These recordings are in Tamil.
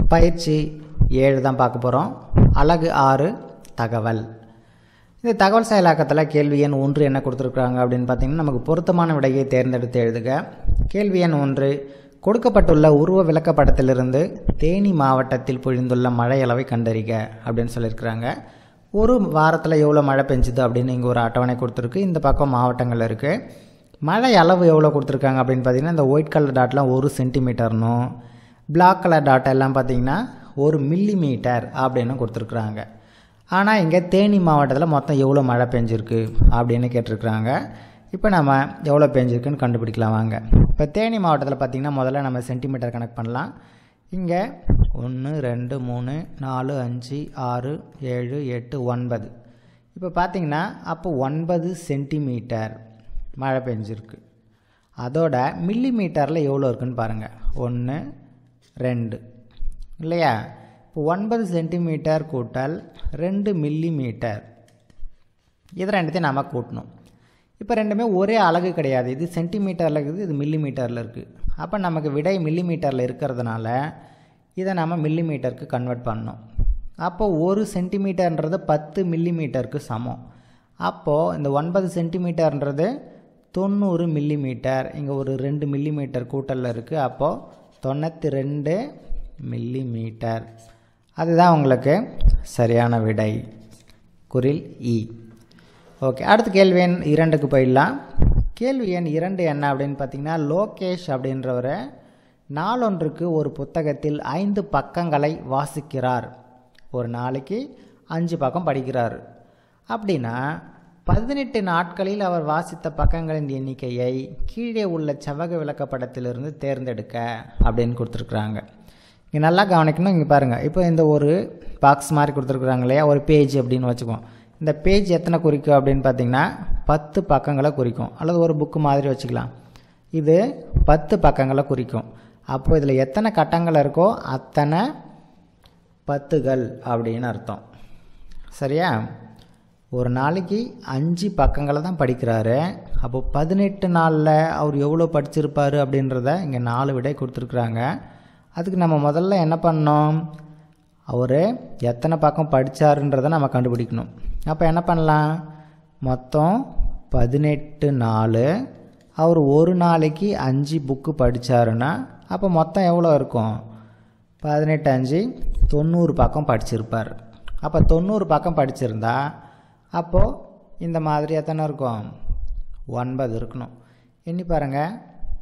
பயிற்சி ஏழு தான் பார்க்க போகிறோம் அழகு ஆறு தகவல் இந்த தகவல் செயலாக்கத்தில் கேள்வி எண் ஒன்று என்ன கொடுத்துருக்குறாங்க அப்படின்னு பார்த்தீங்கன்னா நமக்கு பொருத்தமான விடையை தேர்ந்தெடுத்து எழுதுக கேள்வி எண் ஒன்று கொடுக்கப்பட்டுள்ள உருவ விளக்கப்படத்திலிருந்து தேனி மாவட்டத்தில் பொழிந்துள்ள மழை அளவை கண்டறிக அப்படின்னு சொல்லியிருக்கிறாங்க ஒரு வாரத்தில் எவ்வளோ மழை பெஞ்சுது அப்படின்னு இங்கே ஒரு அட்டவணை கொடுத்துருக்கு இந்த பக்கம் மாவட்டங்கள் இருக்குது மழை அளவு எவ்வளோ கொடுத்துருக்காங்க அப்படின்னு பார்த்தீங்கன்னா இந்த ஒயிட் கலர் டாட்லாம் ஒரு சென்டிமீட்டர்னும் பிளாக் கலர் டாட் எல்லாம் பார்த்தீங்கன்னா ஒரு மில்லி மீட்டர் அப்படின்னு கொடுத்துருக்குறாங்க ஆனால் இங்கே தேனி மாவட்டத்தில் மொத்தம் எவ்வளோ மழை பெஞ்சிருக்கு அப்படின்னு கேட்டிருக்கிறாங்க இப்போ நம்ம எவ்வளோ பெஞ்சிருக்குன்னு கண்டுபிடிக்கலாம் வாங்க இப்போ தேனி மாவட்டத்தில் பார்த்திங்கன்னா முதல்ல நம்ம சென்டிமீட்டர் கணக்கு பண்ணலாம் இங்கே ஒன்று ரெண்டு மூணு நாலு அஞ்சு ஆறு ஏழு எட்டு ஒன்பது இப்போ பார்த்தீங்கன்னா அப்போ ஒன்பது சென்டிமீட்டர் மழை பெஞ்சிருக்கு அதோட மில்லி மீட்டரில் எவ்வளோ இருக்குன்னு பாருங்கள் ஒன்று ரெண்டு இல்லையா இப்போ ஒன்பது சென்டிமீட்டர் கூட்டல் ரெண்டு மில்லி மீட்டர் இது ரெண்டுத்தையும் நாம் கூட்டணும் இப்போ ரெண்டுமே ஒரே அலகு கிடையாது இது சென்டிமீட்டரில் இருக்குது இது மில்லி மீட்டரில் இருக்குது அப்போ நமக்கு விடை மில்லி மீட்டரில் இருக்கிறதுனால இதை நம்ம மில்லி மீட்டருக்கு கன்வெர்ட் பண்ணணும் அப்போ ஒரு சென்டிமீட்டர்ன்றது பத்து மில்லி மீட்டருக்கு சமம் அப்போது இந்த ஒன்பது சென்டிமீட்டர்ன்றது தொண்ணூறு மில்லி மீட்டர் இங்கே ஒரு ரெண்டு மில்லி மீட்டர் கூட்டலில் இருக்குது அப்போது தொண்ணூற்றி ரெண்டு மில்லி மீட்டர் அதுதான் உங்களுக்கு சரியான விடை குரில் இ ஓகே அடுத்த கேள்வி எண் இரண்டுக்கு போயிடலாம் கேள்வி எண் இரண்டு என்ன அப்படின்னு பார்த்தீங்கன்னா லோகேஷ் அப்படின்றவர் நாளொன்றுக்கு ஒரு புத்தகத்தில் ஐந்து பக்கங்களை வாசிக்கிறார் ஒரு நாளைக்கு அஞ்சு பக்கம் படிக்கிறார் அப்படின்னா பதினெட்டு நாட்களில் அவர் வாசித்த பக்கங்களின் எண்ணிக்கையை கீழே உள்ள செவ்வக விளக்கப்படத்திலிருந்து தேர்ந்தெடுக்க அப்படின்னு கொடுத்துருக்குறாங்க இங்கே நல்லா கவனிக்கணும் இங்கே பாருங்கள் இப்போ இந்த ஒரு பாக்ஸ் மாதிரி கொடுத்துருக்குறாங்க இல்லையா ஒரு பேஜ் அப்படின்னு வச்சுக்குவோம் இந்த பேஜ் எத்தனை குறிக்கும் அப்படின்னு பார்த்தீங்கன்னா பத்து பக்கங்களை குறிக்கும் அல்லது ஒரு புக்கு மாதிரி வச்சுக்கலாம் இது பத்து பக்கங்களை குறிக்கும் அப்போது இதில் எத்தனை கட்டங்கள் இருக்கோ அத்தனை பத்துகள் அப்படின்னு அர்த்தம் சரியா ஒரு நாளைக்கு அஞ்சு பக்கங்களை தான் படிக்கிறாரு அப்போ பதினெட்டு நாளில் அவர் எவ்வளோ படிச்சிருப்பார் அப்படின்றத இங்கே நாலு விடை கொடுத்துருக்குறாங்க அதுக்கு நம்ம முதல்ல என்ன பண்ணோம் அவர் எத்தனை பக்கம் படித்தாருன்றதை நம்ம கண்டுபிடிக்கணும் அப்போ என்ன பண்ணலாம் மொத்தம் பதினெட்டு நாள் அவர் ஒரு நாளைக்கு அஞ்சு புக்கு படித்தாருன்னா அப்போ மொத்தம் எவ்வளோ இருக்கும் பதினெட்டு அஞ்சு தொண்ணூறு பக்கம் படிச்சிருப்பார் அப்போ தொண்ணூறு பக்கம் படிச்சிருந்தா அப்போது இந்த மாதிரி எத்தனை இருக்கும் ஒன்பது இருக்கணும் எண்ணி பாருங்கள்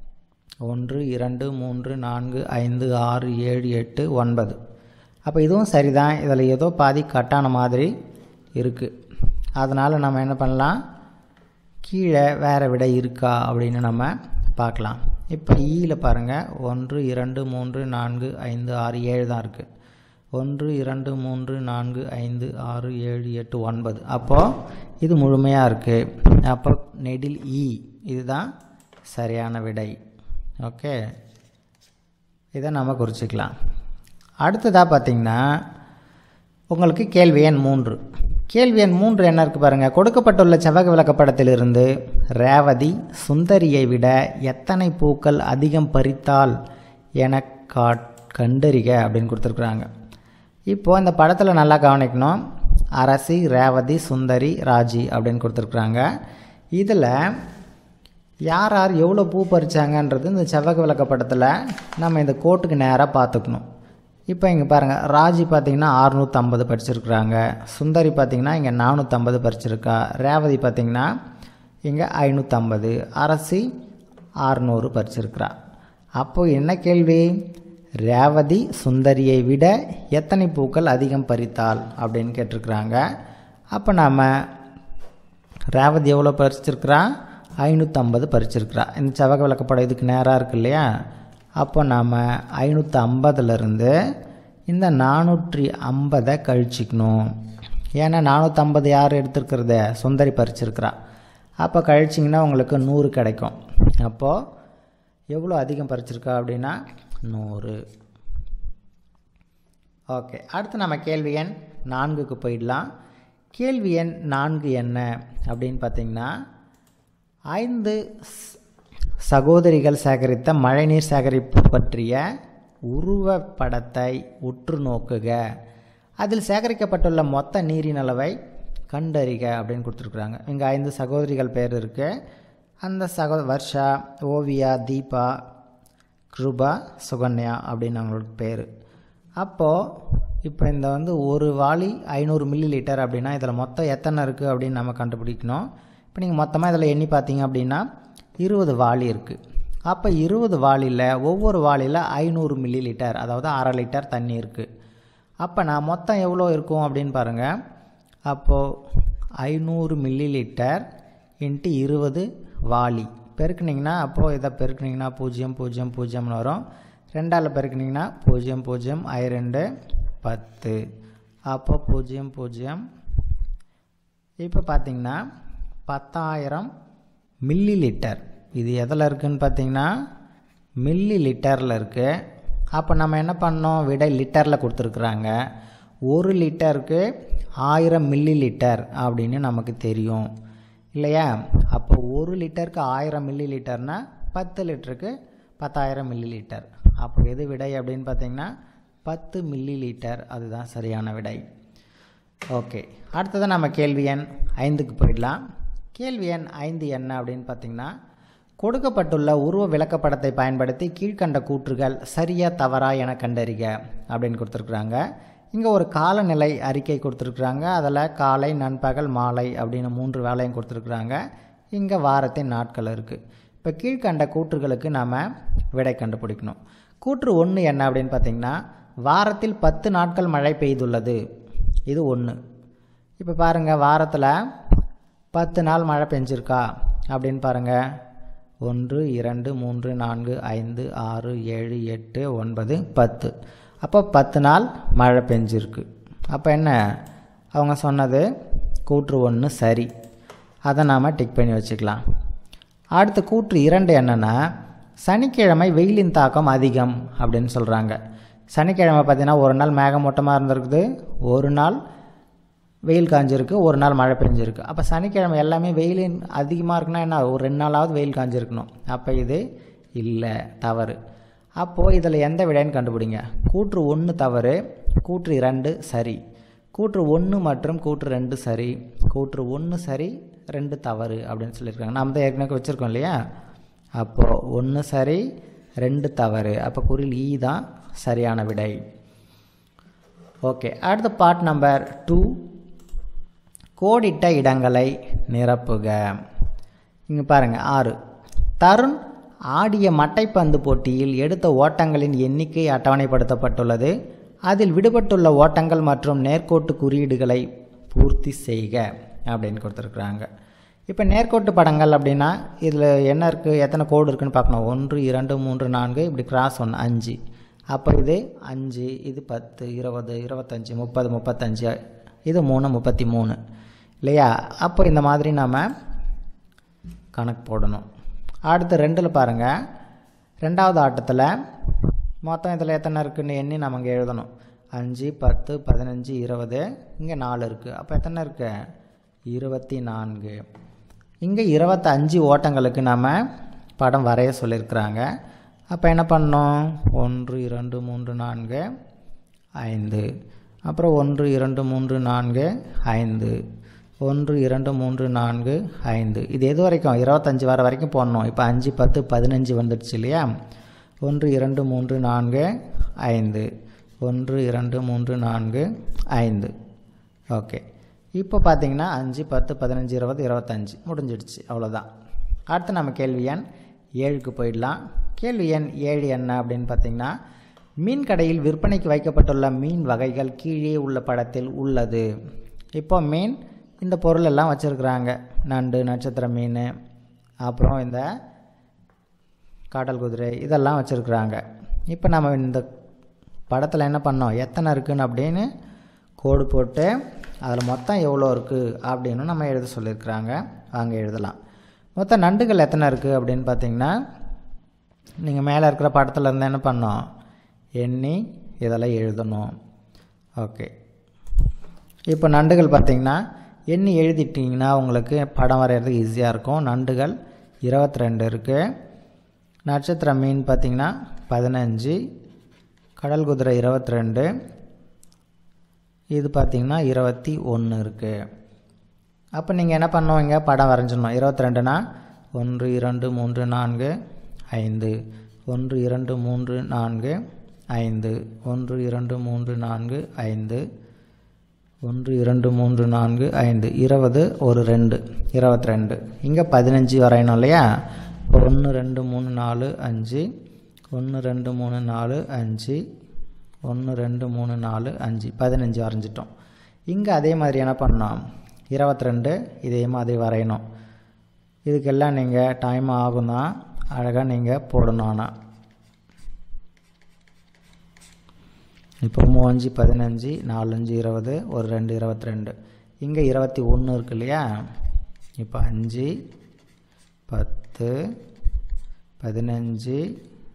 ஒன்று இரண்டு மூன்று நான்கு ஐந்து ஆறு ஏழு எட்டு ஒன்பது அப்போ இதுவும் சரிதான் இதில் ஏதோ பாதி கட்டான மாதிரி இருக்குது அதனால் நம்ம என்ன பண்ணலாம் கீழே வேறு விடை இருக்கா அப்படின்னு நம்ம பார்க்கலாம் இப்போ ஈயில் பாருங்கள் ஒன்று இரண்டு மூன்று நான்கு ஐந்து ஆறு ஏழு தான் இருக்குது ஒன்று இரண்டு மூன்று நான்கு ஐந்து ஆறு ஏழு எட்டு ஒன்பது அப்போது இது முழுமையாக இருக்குது அப்போ நெடில் இ இதுதான் சரியான விடை ஓகே இதை நம்ம குறிச்சிக்கலாம் அடுத்ததாக பார்த்திங்கன்னா உங்களுக்கு கேள்வி எண் மூன்று கேள்வி எண் மூன்று என்ன இருக்குது பாருங்கள் கொடுக்கப்பட்டுள்ள செவ்வக விளக்கப்படத்திலிருந்து ரேவதி சுந்தரியை விட எத்தனை பூக்கள் அதிகம் பறித்தால் என காட் கண்டறிக அப்படின்னு கொடுத்துருக்குறாங்க இப்போது இந்த படத்தில் நல்லா கவனிக்கணும் அரசி ரேவதி சுந்தரி ராஜி அப்படின்னு கொடுத்துருக்குறாங்க இதில் யார் யார் எவ்வளோ பூ பறித்தாங்கன்றது இந்த செவ்வக விளக்கப்படத்தில் நம்ம இந்த கோட்டுக்கு நேராக பார்த்துக்கணும் இப்போ இங்கே பாருங்கள் ராஜி பார்த்திங்கன்னா அறுநூற்றம்பது படிச்சிருக்கிறாங்க சுந்தரி பார்த்திங்கன்னா இங்கே நானூற்றம்பது பறிச்சிருக்கா ரேவதி பார்த்திங்கன்னா இங்கே ஐநூற்றம்பது அரசி அறநூறு பறிச்சிருக்கிறா அப்போது என்ன கேள்வி ரேவதி சுந்தரியை விட எத்தனை பூக்கள் அதிகம் பறித்தாள் அப்படின்னு கேட்டிருக்கிறாங்க அப்போ நாம் ரேவதி எவ்வளோ பறிச்சிருக்கிறா ஐநூற்றம்பது பறிச்சிருக்கிறா இந்த செவக விளக்கப்படம் இதுக்கு நேராக இருக்கு இல்லையா அப்போ நாம் ஐநூற்றி ஐம்பதுலேருந்து இந்த நானூற்றி ஐம்பதை கழிச்சிக்கணும் ஏன்னா நானூற்றம்பது யார் எடுத்துருக்கிறத சுந்தரி பறிச்சிருக்கிறா அப்போ கழிச்சிங்கன்னா உங்களுக்கு நூறு கிடைக்கும் அப்போது எவ்வளோ அதிகம் பறிச்சிருக்கா அப்படின்னா நூறு ஓகே அடுத்து நம்ம கேள்வி எண் நான்குக்கு போயிடலாம் கேள்வி எண் நான்கு என்ன அப்படின்னு பார்த்தீங்கன்னா ஐந்து சகோதரிகள் சேகரித்த மழைநீர் சேகரிப்பு பற்றிய உருவப்படத்தை உற்று நோக்குக அதில் சேகரிக்கப்பட்டுள்ள மொத்த நீரின் அளவை கண்டறிக அப்படின்னு கொடுத்துருக்குறாங்க இங்கே ஐந்து சகோதரிகள் பேர் இருக்குது அந்த சகோ வர்ஷா ஓவியா தீபா கிருபா சுகன்யா அப்படின்னு அவங்களோட பேர் அப்போது இப்போ இந்த வந்து ஒரு வாளி ஐநூறு மில்லி லிட்டர் அப்படின்னா இதில் மொத்தம் எத்தனை இருக்குது அப்படின்னு நம்ம கண்டுபிடிக்கணும் இப்போ நீங்கள் மொத்தமாக இதில் எண்ணி பார்த்தீங்க அப்படின்னா இருபது வாளி இருக்குது அப்போ இருபது வாளியில் ஒவ்வொரு வாளியில் ஐநூறு மில்லி லிட்டர் அதாவது அரை லிட்டர் தண்ணி இருக்குது அப்போ நான் மொத்தம் எவ்வளோ இருக்கும் அப்படின்னு பாருங்கள் அப்போது ஐநூறு மில்லி லிட்டர் இன்ட்டு இருபது வாளி பெருக்குனிங்கன்னா அப்போது இதை பெருக்குனிங்கன்னா பூஜ்ஜியம் பூஜ்ஜியம் பூஜ்ஜியம்னு வரும் ரெண்டால் பெருக்குனிங்கன்னா பூஜ்ஜியம் பூஜ்ஜியம் ஐ ரெண்டு பத்து அப்போ பூஜ்ஜியம் பூஜ்ஜியம் இப்போ பார்த்தீங்கன்னா பத்தாயிரம் மில்லி லிட்டர் இது எதில் இருக்குதுன்னு பார்த்தீங்கன்னா மில்லி லிட்டரில் இருக்குது அப்போ நம்ம என்ன பண்ணோம் விடை லிட்டரில் கொடுத்துருக்குறாங்க ஒரு லிட்டருக்கு ஆயிரம் மில்லி லிட்டர் அப்படின்னு நமக்கு தெரியும் இல்லையா அப்போ ஒரு லிட்டருக்கு ஆயிரம் மில்லி லிட்டர்னால் பத்து லிட்டருக்கு பத்தாயிரம் மில்லி லிட்டர் அப்போ எது விடை அப்படின்னு பார்த்தீங்கன்னா பத்து மில்லி லிட்டர் அதுதான் சரியான விடை ஓகே அடுத்தது நம்ம கேள்வி எண் ஐந்துக்கு போயிடலாம் கேள்வி எண் ஐந்து என்ன அப்படின்னு பார்த்தீங்கன்னா கொடுக்கப்பட்டுள்ள உருவ விளக்கப்படத்தை பயன்படுத்தி கீழ்கண்ட கூற்றுகள் சரியா தவறா என கண்டறிக அப்படின்னு கொடுத்துருக்குறாங்க இங்கே ஒரு காலநிலை அறிக்கை கொடுத்துருக்குறாங்க அதில் காலை நண்பகல் மாலை அப்படின்னு மூன்று வேலையும் கொடுத்துருக்குறாங்க இங்கே வாரத்தின் நாட்கள் இருக்குது இப்போ கீழ்கண்ட கூற்றுகளுக்கு நாம் விடை கண்டுபிடிக்கணும் கூற்று ஒன்று என்ன அப்படின்னு பார்த்தீங்கன்னா வாரத்தில் பத்து நாட்கள் மழை பெய்துள்ளது இது ஒன்று இப்போ பாருங்கள் வாரத்தில் பத்து நாள் மழை பெஞ்சிருக்கா அப்படின்னு பாருங்கள் ஒன்று இரண்டு மூன்று நான்கு ஐந்து ஆறு ஏழு எட்டு ஒன்பது பத்து அப்போ பத்து நாள் மழை பெஞ்சிருக்கு அப்போ என்ன அவங்க சொன்னது கூற்று ஒன்று சரி அதை நாம் டிக் பண்ணி வச்சுக்கலாம் அடுத்த கூற்று இரண்டு என்னென்னா சனிக்கிழமை வெயிலின் தாக்கம் அதிகம் அப்படின்னு சொல்கிறாங்க சனிக்கிழமை பார்த்தீங்கன்னா ஒரு நாள் மேகமூட்டமாக இருந்திருக்குது ஒரு நாள் வெயில் காஞ்சிருக்கு ஒரு நாள் மழை பெஞ்சிருக்கு அப்போ சனிக்கிழமை எல்லாமே வெயிலின் அதிகமாக இருக்குன்னா என்ன ஒரு ரெண்டு நாளாவது வெயில் காஞ்சிருக்கணும் அப்போ இது இல்லை தவறு அப்போது இதில் எந்த விடைன்னு கண்டுபிடிங்க கூற்று ஒன்று தவறு கூற்று இரண்டு சரி கூற்று ஒன்று மற்றும் கூற்று ரெண்டு சரி கூற்று ஒன்று சரி ரெண்டு தவறு அப்படின்னு சொல்லியிருக்காங்க நம்ம தான் ஏற்கனவே வச்சுருக்கோம் இல்லையா அப்போது ஒன்று சரி ரெண்டு தவறு அப்போ குறில் ஈ தான் சரியான விடை ஓகே அடுத்த பார்ட் நம்பர் டூ கோடிட்ட இடங்களை நிரப்புக இங்கே பாருங்கள் ஆறு தருண் ஆடிய மட்டைப்பந்து போட்டியில் எடுத்த ஓட்டங்களின் எண்ணிக்கை அட்டவணைப்படுத்தப்பட்டுள்ளது அதில் விடுபட்டுள்ள ஓட்டங்கள் மற்றும் நேர்கோட்டு குறியீடுகளை பூர்த்தி செய்க அப்படின்னு கொடுத்துருக்குறாங்க இப்போ நேர்கோட்டு படங்கள் அப்படின்னா இதில் என்ன இருக்குது எத்தனை கோடு இருக்குன்னு பார்க்கணும் ஒன்று இரண்டு மூன்று நான்கு இப்படி கிராஸ் ஒன்று அஞ்சு அப்போ இது அஞ்சு இது பத்து இருபது இருபத்தஞ்சி முப்பது முப்பத்தஞ்சு இது மூணு முப்பத்தி மூணு இல்லையா அப்போ இந்த மாதிரி நாம் கணக்கு போடணும் அடுத்து ரெண்டில் பாருங்கள் ரெண்டாவது ஆட்டத்தில் மொத்தம் இதில் எத்தனை இருக்குன்னு எண்ணி நம்ம இங்கே எழுதணும் அஞ்சு பத்து பதினஞ்சு இருபது இங்கே நாலு இருக்குது அப்போ எத்தனை இருக்கு இருபத்தி நான்கு இங்கே இருபத்தஞ்சு ஓட்டங்களுக்கு நாம் படம் வரைய சொல்லியிருக்கிறாங்க அப்போ என்ன பண்ணோம் ஒன்று இரண்டு மூன்று நான்கு ஐந்து அப்புறம் ஒன்று இரண்டு மூன்று நான்கு ஐந்து ஒன்று இரண்டு மூன்று நான்கு ஐந்து இது எது வரைக்கும் இருபத்தஞ்சி வர வரைக்கும் போடணும் இப்போ அஞ்சு பத்து பதினஞ்சு வந்துடுச்சு இல்லையா ஒன்று இரண்டு மூன்று நான்கு ஐந்து ஒன்று இரண்டு மூன்று நான்கு ஐந்து ஓகே இப்போ பார்த்தீங்கன்னா அஞ்சு பத்து பதினஞ்சு இருபது இருபத்தஞ்சி முடிஞ்சிடுச்சு அவ்வளோதான் அடுத்து நம்ம கேள்வி எண் ஏழுக்கு போயிடலாம் கேள்வி எண் ஏழு என்ன அப்படின்னு பார்த்தீங்கன்னா மீன் கடையில் விற்பனைக்கு வைக்கப்பட்டுள்ள மீன் வகைகள் கீழே உள்ள படத்தில் உள்ளது இப்போ மீன் இந்த பொருள் எல்லாம் வச்சுருக்குறாங்க நண்டு நட்சத்திர மீன் அப்புறம் இந்த காடல் குதிரை இதெல்லாம் வச்சுருக்குறாங்க இப்போ நம்ம இந்த படத்தில் என்ன பண்ணோம் எத்தனை இருக்குன்னு அப்படின்னு கோடு போட்டு அதில் மொத்தம் எவ்வளோ இருக்குது அப்படின்னு நம்ம எழுத சொல்லியிருக்கிறாங்க வாங்க எழுதலாம் மொத்தம் நண்டுகள் எத்தனை இருக்குது அப்படின்னு பார்த்தீங்கன்னா நீங்கள் மேலே இருக்கிற படத்தில் இருந்து என்ன பண்ணோம் எண்ணி இதெல்லாம் எழுதணும் ஓகே இப்போ நண்டுகள் பார்த்திங்கன்னா எண்ணி எழுதிட்டிங்கன்னா உங்களுக்கு படம் வரைகிறதுக்கு ஈஸியாக இருக்கும் நண்டுகள் இருபத்தி ரெண்டு இருக்குது நட்சத்திர மீன் பார்த்திங்கன்னா பதினஞ்சு கடல் குதிரை இருபத்தி ரெண்டு இது பார்த்திங்கன்னா இருபத்தி ஒன்று இருக்குது அப்போ நீங்கள் என்ன பண்ணுவீங்க படம் வரைஞ்சிடணும் இருபத்தி ரெண்டுனா ஒன்று இரண்டு மூன்று நான்கு ஐந்து ஒன்று இரண்டு மூன்று நான்கு ஐந்து ஒன்று இரண்டு மூன்று நான்கு ஐந்து ஒன்று இரண்டு மூன்று நான்கு ஐந்து இருபது ஒரு ரெண்டு இருபத்தி ரெண்டு இங்கே பதினஞ்சு வரையணும் இல்லையா இப்போ ஒன்று ரெண்டு மூணு நாலு அஞ்சு ஒன்று ரெண்டு மூணு நாலு அஞ்சு ஒன்று ரெண்டு மூணு நாலு அஞ்சு பதினஞ்சு வரைஞ்சிட்டோம் இங்கே அதே மாதிரி என்ன பண்ணோம் இருபத்தி ரெண்டு இதே மாதிரி வரையணும் இதுக்கெல்லாம் நீங்கள் டைம் ஆகும் தான் அழகாக நீங்கள் போடணும் ஆனால் இப்போ மூவஞ்சு பதினஞ்சு நாலஞ்சு இருபது ஒரு ரெண்டு இருபத்தி ரெண்டு இங்கே இருபத்தி ஒன்று இருக்கு இல்லையா இப்போ அஞ்சு பத்து பதினஞ்சு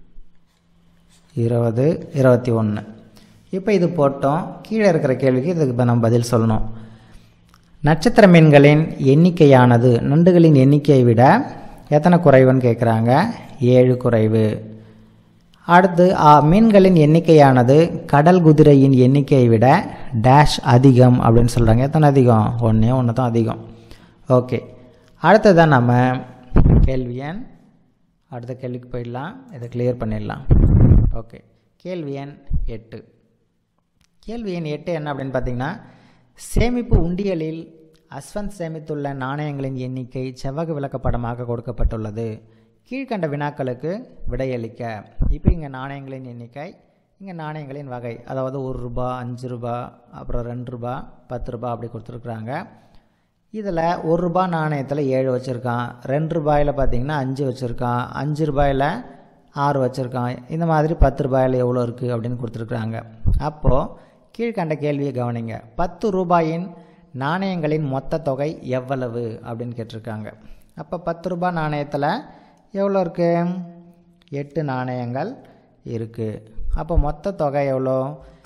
இருபது இருபத்தி ஒன்று இப்போ இது போட்டோம் கீழே இருக்கிற கேள்விக்கு இதுக்கு இப்போ நம்ம பதில் சொல்லணும் நட்சத்திர மீன்களின் எண்ணிக்கையானது நண்டுகளின் எண்ணிக்கையை விட எத்தனை குறைவுன்னு கேட்குறாங்க ஏழு குறைவு அடுத்து ஆ, மீன்களின் எண்ணிக்கையானது கடல் குதிரையின் எண்ணிக்கையை விட டேஷ் அதிகம் அப்படின்னு சொல்கிறாங்க எத்தனை அதிகம் ஒன்றே ஒன்று தான் அதிகம் ஓகே அடுத்ததான் நம்ம கேள்வி எண் அடுத்த கேள்விக்கு போயிடலாம் இதை கிளியர் பண்ணிடலாம் ஓகே கேள்வி எண் எட்டு கேள்வி எண் எட்டு என்ன அப்படின்னு பார்த்தீங்கன்னா சேமிப்பு உண்டியலில் அஸ்வந்த் சேமித்துள்ள நாணயங்களின் எண்ணிக்கை செவ்வக விளக்கப்படமாக கொடுக்கப்பட்டுள்ளது கீழ்கண்ட வினாக்களுக்கு விடையளிக்க இப்போ இங்கே நாணயங்களின் எண்ணிக்கை இங்கே நாணயங்களின் வகை அதாவது ஒரு ரூபா அஞ்சு ரூபா அப்புறம் ரெண்டு ரூபா பத்து ரூபா அப்படி கொடுத்துருக்குறாங்க இதில் ஒரு ரூபா நாணயத்தில் ஏழு வச்சுருக்கான் ரெண்டு ரூபாயில் பார்த்தீங்கன்னா அஞ்சு வச்சுருக்கான் அஞ்சு ரூபாயில் ஆறு வச்சுருக்கான் இந்த மாதிரி பத்து ரூபாயில் எவ்வளோ இருக்குது அப்படின்னு கொடுத்துருக்குறாங்க அப்போது கீழ்கண்ட கேள்வியை கவனிங்க பத்து ரூபாயின் நாணயங்களின் மொத்த தொகை எவ்வளவு அப்படின்னு கேட்டிருக்காங்க அப்போ பத்து ரூபாய் நாணயத்தில் எவ்வளோ இருக்குது எட்டு நாணயங்கள் இருக்குது அப்போ மொத்த தொகை எவ்வளோ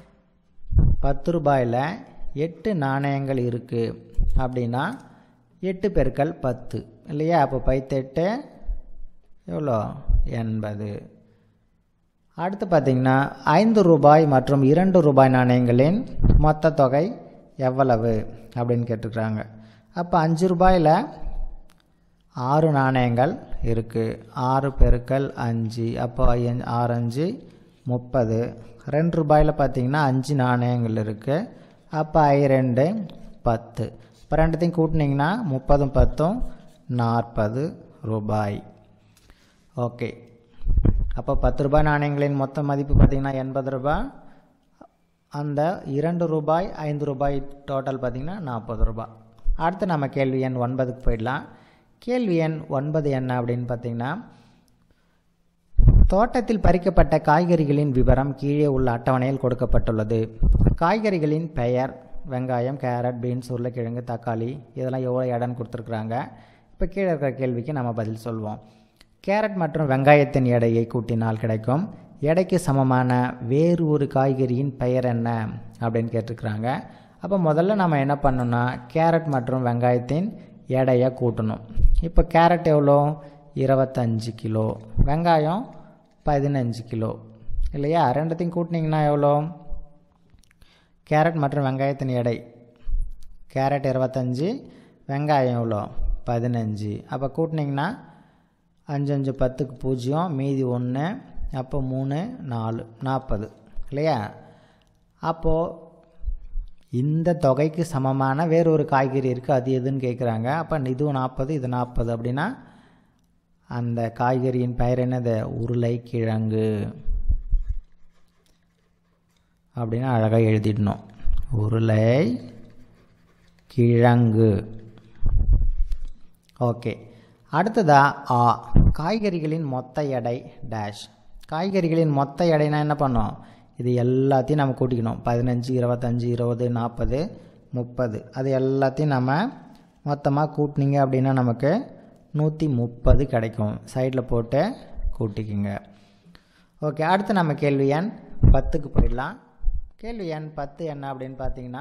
பத்து ரூபாயில் எட்டு நாணயங்கள் இருக்குது அப்படின்னா எட்டு பெருக்கல் பத்து இல்லையா அப்போ பைத்தெட்டு எவ்வளோ எண்பது அடுத்து பார்த்திங்கன்னா ஐந்து ரூபாய் மற்றும் இரண்டு ரூபாய் நாணயங்களின் மொத்த தொகை எவ்வளவு அப்படின்னு கேட்டுக்கிறாங்க அப்போ அஞ்சு ரூபாயில் ஆறு நாணயங்கள் இருக்குது ஆறு பெருக்கல் அஞ்சு அப்போ ஐயன் ஆறு அஞ்சு முப்பது ரெண்டு ரூபாயில் பார்த்தீங்கன்னா அஞ்சு நாணயங்கள் இருக்குது அப்போ ஐ ரெண்டு பத்து இப்போ ரெண்டுத்தையும் கூட்டினீங்கன்னா முப்பதும் பத்தும் நாற்பது ரூபாய் ஓகே அப்போ பத்து ரூபாய் நாணயங்களின் மொத்த மதிப்பு பார்த்திங்கன்னா எண்பது ரூபாய் அந்த இரண்டு ரூபாய் ஐந்து ரூபாய் டோட்டல் பார்த்திங்கன்னா நாற்பது ரூபாய் அடுத்து நம்ம கேள்வி எண் ஒன்பதுக்கு போயிடலாம் கேள்வி எண் ஒன்பது என்ன அப்படின்னு பார்த்திங்கன்னா தோட்டத்தில் பறிக்கப்பட்ட காய்கறிகளின் விவரம் கீழே உள்ள அட்டவணையில் கொடுக்கப்பட்டுள்ளது காய்கறிகளின் பெயர் வெங்காயம் கேரட் பீன்ஸ் உருளைக்கிழங்கு தக்காளி இதெல்லாம் எவ்வளோ இடம்னு கொடுத்துருக்குறாங்க இப்போ கீழே இருக்கிற கேள்விக்கு நம்ம பதில் சொல்வோம் கேரட் மற்றும் வெங்காயத்தின் எடையை கூட்டினால் கிடைக்கும் எடைக்கு சமமான வேறு ஒரு காய்கறியின் பெயர் என்ன அப்படின்னு கேட்டிருக்கிறாங்க அப்போ முதல்ல நம்ம என்ன பண்ணணும்னா கேரட் மற்றும் வெங்காயத்தின் எடையை கூட்டணும் இப்போ கேரட் எவ்வளோ இருபத்தஞ்சு கிலோ வெங்காயம் பதினஞ்சு கிலோ இல்லையா ரெண்டுத்தையும் கூட்டினீங்கன்னா எவ்வளோ கேரட் மற்றும் வெங்காயத்தின் எடை கேரட் இருபத்தஞ்சி வெங்காயம் எவ்வளோ பதினஞ்சு அப்போ கூட்டினீங்கன்னா அஞ்சு அஞ்சு பத்துக்கு பூஜ்ஜியம் மீதி ஒன்று அப்போ மூணு நாலு நாற்பது இல்லையா அப்போது இந்த தொகைக்கு சமமான வேறு ஒரு காய்கறி இருக்குது அது எதுன்னு கேட்குறாங்க அப்போ இதுவும் நாற்பது இது நாற்பது அப்படின்னா அந்த காய்கறியின் பெயர் என்னது உருளைக்கிழங்கு அப்படின்னு அழகாக எழுதிடணும் உருளை கிழங்கு ஓகே அடுத்ததா ஆ காய்கறிகளின் மொத்த எடை டேஷ் காய்கறிகளின் மொத்த எடைனா என்ன பண்ணோம் இது எல்லாத்தையும் நம்ம கூட்டிக்கணும் பதினஞ்சு இருபத்தஞ்சி இருபது நாற்பது முப்பது அது எல்லாத்தையும் நம்ம மொத்தமாக கூட்டினீங்க அப்படின்னா நமக்கு நூற்றி முப்பது கிடைக்கும் சைடில் போட்டு கூட்டிக்குங்க ஓகே அடுத்து நம்ம கேள்வி எண் பத்துக்கு போயிடலாம் கேள்வி எண் பத்து என்ன அப்படின்னு பார்த்தீங்கன்னா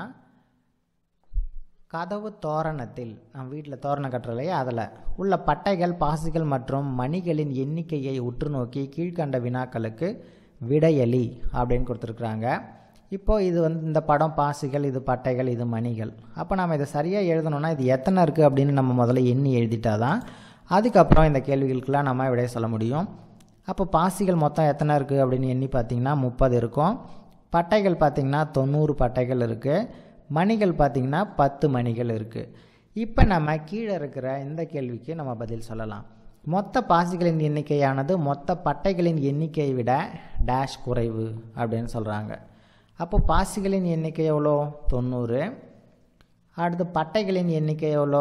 கதவு தோரணத்தில் நம்ம வீட்டில் தோரணம் கட்டுறோம் இல்லையா அதில் உள்ள பட்டைகள் பாசிகள் மற்றும் மணிகளின் எண்ணிக்கையை உற்று நோக்கி கீழ்கண்ட வினாக்களுக்கு விடையலி அப்படின்னு கொடுத்துருக்குறாங்க இப்போது இது வந்து இந்த படம் பாசிகள் இது பட்டைகள் இது மணிகள் அப்போ நம்ம இதை சரியாக எழுதணும்னா இது எத்தனை இருக்குது அப்படின்னு நம்ம முதல்ல எண்ணி எழுதிட்டா தான் அதுக்கப்புறம் இந்த கேள்விகளுக்கெல்லாம் நம்ம விடைய சொல்ல முடியும் அப்போ பாசிகள் மொத்தம் எத்தனை இருக்குது அப்படின்னு எண்ணி பார்த்தீங்கன்னா முப்பது இருக்கும் பட்டைகள் பார்த்திங்கன்னா தொண்ணூறு பட்டைகள் இருக்குது மணிகள் பார்த்திங்கன்னா பத்து மணிகள் இருக்குது இப்போ நம்ம கீழே இருக்கிற இந்த கேள்விக்கு நம்ம பதில் சொல்லலாம் மொத்த பாசிகளின் எண்ணிக்கையானது மொத்த பட்டைகளின் எண்ணிக்கையை விட டேஷ் குறைவு அப்படின்னு சொல்கிறாங்க அப்போ பாசிகளின் எண்ணிக்கை எவ்வளோ தொண்ணூறு அடுத்து பட்டைகளின் எண்ணிக்கை எவ்வளோ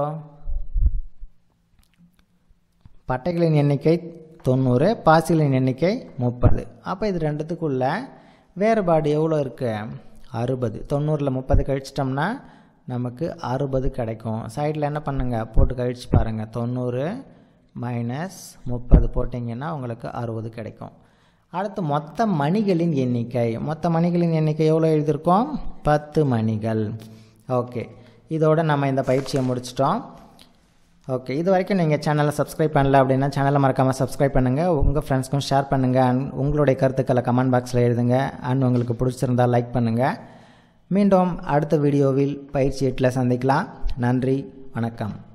பட்டைகளின் எண்ணிக்கை தொண்ணூறு பாசிகளின் எண்ணிக்கை முப்பது அப்போ இது ரெண்டுத்துக்குள்ள வேறுபாடு எவ்வளோ இருக்குது அறுபது தொண்ணூறில் முப்பது கழிச்சிட்டோம்னா நமக்கு அறுபது கிடைக்கும் சைடில் என்ன பண்ணுங்க போட்டு கழிச்சு பாருங்கள் தொண்ணூறு மைனஸ் முப்பது போட்டிங்கன்னா உங்களுக்கு அறுபது கிடைக்கும் அடுத்து மொத்த மணிகளின் எண்ணிக்கை மொத்த மணிகளின் எண்ணிக்கை எவ்வளோ எழுதியிருக்கோம் பத்து மணிகள் ஓகே இதோட நம்ம இந்த பயிற்சியை முடிச்சிட்டோம் ஓகே இது வரைக்கும் நீங்கள் சேனலை சப்ஸ்கிரைப் பண்ணல அப்படின்னா சேனலை மறக்காமல் சப்ஸ்கிரைப் பண்ணுங்கள் உங்கள் ஃப்ரெண்ட்ஸ்க்கும் ஷேர் பண்ணுங்கள் அண்ட் உங்களுடைய கருத்துக்களை கமெண்ட் பாக்ஸில் எழுதுங்க அண்ட் உங்களுக்கு பிடிச்சிருந்தால் லைக் பண்ணுங்கள் மீண்டும் அடுத்த வீடியோவில் பயிற்சி எட்டில் சந்திக்கலாம் நன்றி வணக்கம்